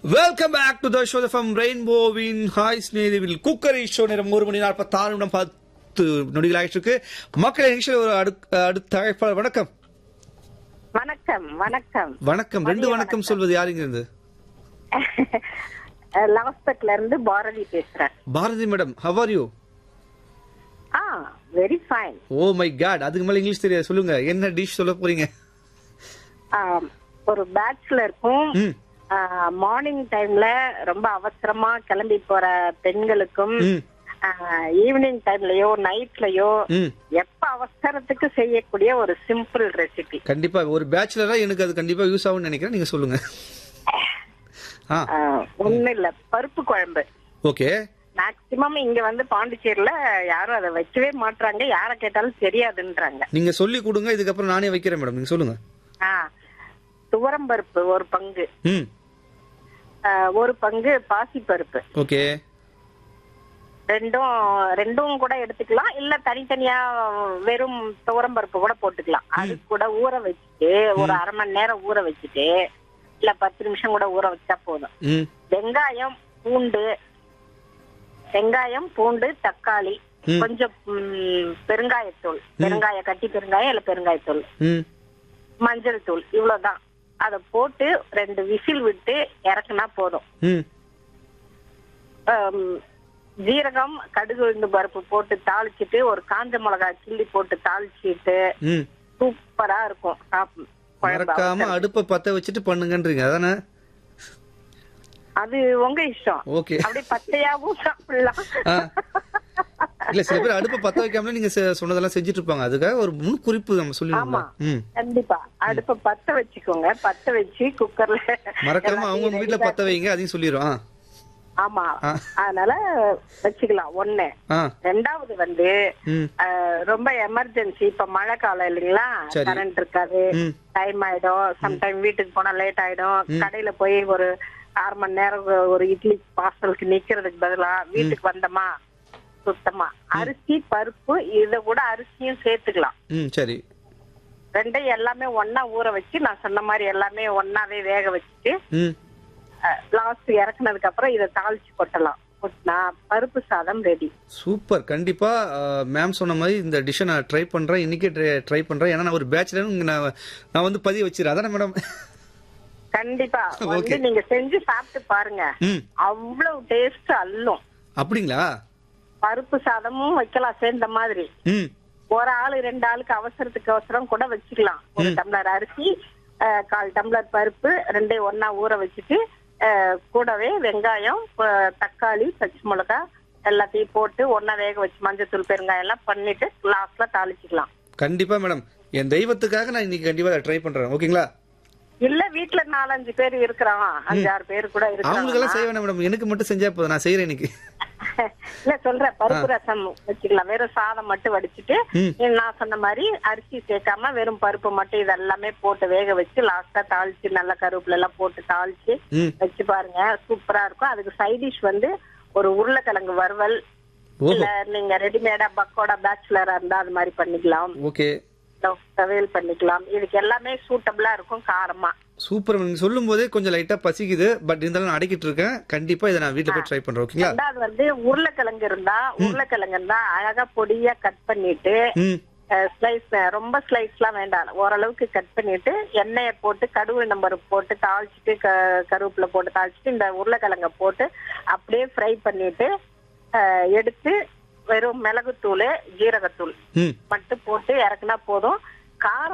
Welcome back to the show from ரெயின்போவின் hi ஸ்நேதிவில் cookery show நேரம் ஒரு மணி நாற்பத்தி ஆறு நிமிடம் பத்து நொடிகள் ஆயிட்டு இருக்கு மக்களை நிகழ்ச்சியில் ஒரு அடுத்த அடுத்த அழைப்பாளர் வணக்கம் வணக்கம் வணக்கம் வணக்கம் ரெண்டு மதிய வணக்கம் சொல்வது யாருங்க இருந்து லாஸ்பெட்ல இருந்து பாரதி பேசுறேன் Bharathi madam how are you ah very fine oh my god அதுக்கு மேல இங்கிலீஷ் தெரியாது சொல்லுங்க என்ன டிஷ் சொல்ல போறீங்க ஒரு பேச்சுலருக்கும் ம் மார்னிங் டைம்ல ரொம்ப அவசரமா கிளம்பி போற பெண்களுக்கும் ம் ஈவினிங் டைம்லயோ நைட்லயோ ம் எப்ப அவசரத்துக்கு செய்யக்கூடிய ஒரு சிம்பிள் ரெசிபி கண்டிப்பா ஒரு பேச்சுலரா எனக்கு அது கண்டிப்பா யூஸ் ஆகும்னு நினைக்கிறேன் நீங்க சொல்லுங்க ஆ ஒண்ணு இல்ல பருப்பு குழம்பு ஓகே மேக்சிமம் இங்க வந்து பாண்டிச்சேரியில யாரும் அதை வைக்கவே மாட்றாங்க யார கேட்டாலும் தெரியாதுன்றாங்க நீங்க சொல்லி கொடுங்க இதுக்கப்புறம் நானே வைக்கிறேன் மேடம் நீங்க சொல்லுங்க ஆ துவரம்பருப்பு ஒரு பங்கு ம் ஆ, ஒரு பங்கு பாசிப்பருப்பு ஓகே ரெண்டும் ரெண்டும் கூட எடுத்துக்கலாம் இல்ல தனித்தனியா வெறும் துவரம்பருப்பு கூட போட்டுக்கலாம் அது கூட ஊற வச்சுட்டு ஒரு அரை மணி நேரம் ஊற வச்சுட்டு இல்ல பத்து நிமிஷம் கூட ஊற வச்சா போதும் ம் வெங்காயம் பூண்டு வெங்காயம் பூண்டு தக்காளி ம். கொஞ்சம் ம், பெருங்காயத்தூள் பெருங்காய கட்டி பெருங்காயம் இல்ல பெருங்காயத்தூள் ம் மஞ்சள் தூள் இவ்வளவுதான் அத போட்டு ரெண்டு விசில் விட்டு இறக்குனா போதும் ம் ஆம், ஜீரகம் கடுகு உளுந்து பருப்பு போட்டு தாளிச்சிட்டு ஒரு காஞ்ச மிளகாய் கிள்ளி போட்டு தாளிச்சிட்டு ம் சூப்பரா இருக்கும் சாப்~ குழம்பு மறக்காம அவசரம். அடுப்ப பத்த வச்சுட்டு பண்ணுங்கன்றீங்க அதானே அது உங்க இஷ்டம் ஓகே அப்படியே பச்சையாவும் சாப்பிடலாம் ஆ. இல்ல சில பேர் அடுப்ப பத்த வைக்காமலே நீங்க செ- சொன்னதெல்லாம் செஞ்சுட்டு இருப்பாங்க அதுக்காக ஒரு முன் குறிப்பு நம்ம சொல்லிடுவோம்ல ஆமா. ம் கண்டிப்பா அடுப்ப பத்த வச்சுக்கோங்க பத்த வச்சு குக்கர்ல மறக்காம அவங்க எல்லாத்தையும் வீட்ல ready பத்த வைங்க அதையும் சொல்லிடுறோம் ஆ. ஆமா ஆ. அதனால வச்சுக்கலாம் ஒண்ணு ஆ ரெண்டாவது வந்து ம் அஹ், ரொம்ப எமர்ஜென்சி இப்ப மழை காலம் இல்லைங்களா சரி. கரண்ட் இருக்காது ம் டைம் ஆயிடும் சம்டைம் வீட்டுக்கு போனா லேட் ஆயிடும் கடையில போய் ஒரு அரை மணி நேரம் ஒரு இட்லி பார்சலுக்கு நிக்கிறதுக்கு பதிலா வீட்டுக்கு வந்தோமா சுத்தமா அரிசி பருப்பு இத கூட அரிசியும் சேர்த்துக்கலாம் ம் சரி ரெண்டையும் எல்லாமே ஒண்ணா ஊற வச்சு நான் சொன்ன மாதிரி எல்லாமே ஒண்ணாவே வேக வச்சுட்டு ம் லாஸ்ட் இறக்குனதுக்கு அப்புறம் இதை தாளிச்சு கொட்டலாம் கொட்டினா பருப்பு சாதம் ரெடி சூப்பர் கண்டிப்பா மேம் சொன்ன மாதிரி இந்த டிஷ்ஷை நான் ட்ரை பண்றேன் இன்னைக்கே ட்ரை பண்றேன் ஏன்னா நான் ஒரு பேச்சுலர் நான் நான் வந்து பதிய வச்சிருக்கேன் அதானே மேடம் கண்டிப்பா வந்து Okay. நீங்க செஞ்சு சாப்பிட்டு பாருங்க ம் அவ்வளவு டேஸ்ட் அல்லும் அப்படிங்களா பருப்பு சாதமும் வைக்கலாம் சேர்ந்த மாதிரி ம் ஒரு ஆளு ரெண்டு ஆளுக்கு அவசரத்துக்கு அவசரம் கூட வச்சுக்கலாம் ஒரு டம்ளர் அரிசி அஹ், கால் டம்ளர் பருப்பு ரெண்டையும் ஒண்ணா ஊற வச்சுட்டு அஹ், கூடவே வெங்காயம் ப- தக்காளி பச்சை மிளகாய் எல்லாத்தையும் போட்டு ஒண்ணா வேக வச்சு மஞ்சத்தூள் பெருங்காயம் எல்லாம் பண்ணிட்டு லாஸ்ட்ல தாளிச்சுக்கலாம் கண்டிப்பா மேடம் என் தெய்வத்துக்காக நான் இன்னைக்கு கண்டிப்பா ட்ரை பண்றேன் ஓகேங்களா இல்ல வீட்டுல நாலஞ்சு பேர் இருக்கிறான் அஞ்சாறு பேர் கூட அவங்களுக்கெல்லாம் இருக்கிறான் செய்ய வேணாம் மேடம் எனக்கு மட்டும் செஞ்சா போதும் நான் செய்யறேன் இன்னைக்கு இல்ல சொல்றேன் பருப்பு ரசம் வச்சுக்கலாம் வெறும் சாதம் மட்டும் வடிச்சிட்டு ம். நான் சொன்ன மாதிரி அரிசி சேர்க்காம வெறும் பருப்பு மட்டும் இதெல்லாமே போட்டு வேக வச்சு லாஸ்டா தாளிச்சு நல்லா கருவேப்பிலை எல்லாம் போட்டு தாளிச்சு ம் வச்சு பாருங்க சூப்பரா இருக்கும் அதுக்கு சைட் டிஷ் வந்து ஒரு உருளைக்கிழங்கு வறுவல் ஓஹோ இல்ல நீங்க ரெடிமேடா பக்கோடா பேச்சுலரா இருந்தா அது மாதிரி பண்ணிக்கலாம் ஓகே இல்ல துவையல் பண்ணிக்கலாம் இதுக்கு எல்லாமே சூட்டபிளா இருக்கும் காரமா சூப்பர் நீங்க சொல்லும் போதே கொஞ்சம் லைட்டா பசிக்குது பட் இருந்தாலும் நான் அடக்கிட்டு இருக்கேன் கண்டிப்பா இதை நான் வீட்டுல போய் ட்ரை பண்றேன் ஓகேங்களா ரெண்டாவது வந்து உருளைக்கிழங்கு இருந்தா உருளைக்கிழங்கு இருந்தா அழகா பொடியா கட் பண்ணிட்டு ம் ஸ்லைஸ் ரொம்ப ஸ்லைஸ்லாம் வேண்டாம் ஓரளவுக்கு கட் பண்ணிட்டு எண்ணெயை போட்டு கடுகு நம்பர் போட்டு தாளிச்சிட்டு க- கருவேப்பிலை போட்டு தாளிச்சிட்டு இந்த உருளைக்கிழங்க போட்டு அப்படியே ஃப்ரை பண்ணிட்டு அஹ், எடுத்து வெறும் மிளகுத்தூள் ஜீரகத்தூள் ம் மட்டும் போட்டு இறக்குனா போதும் காரம்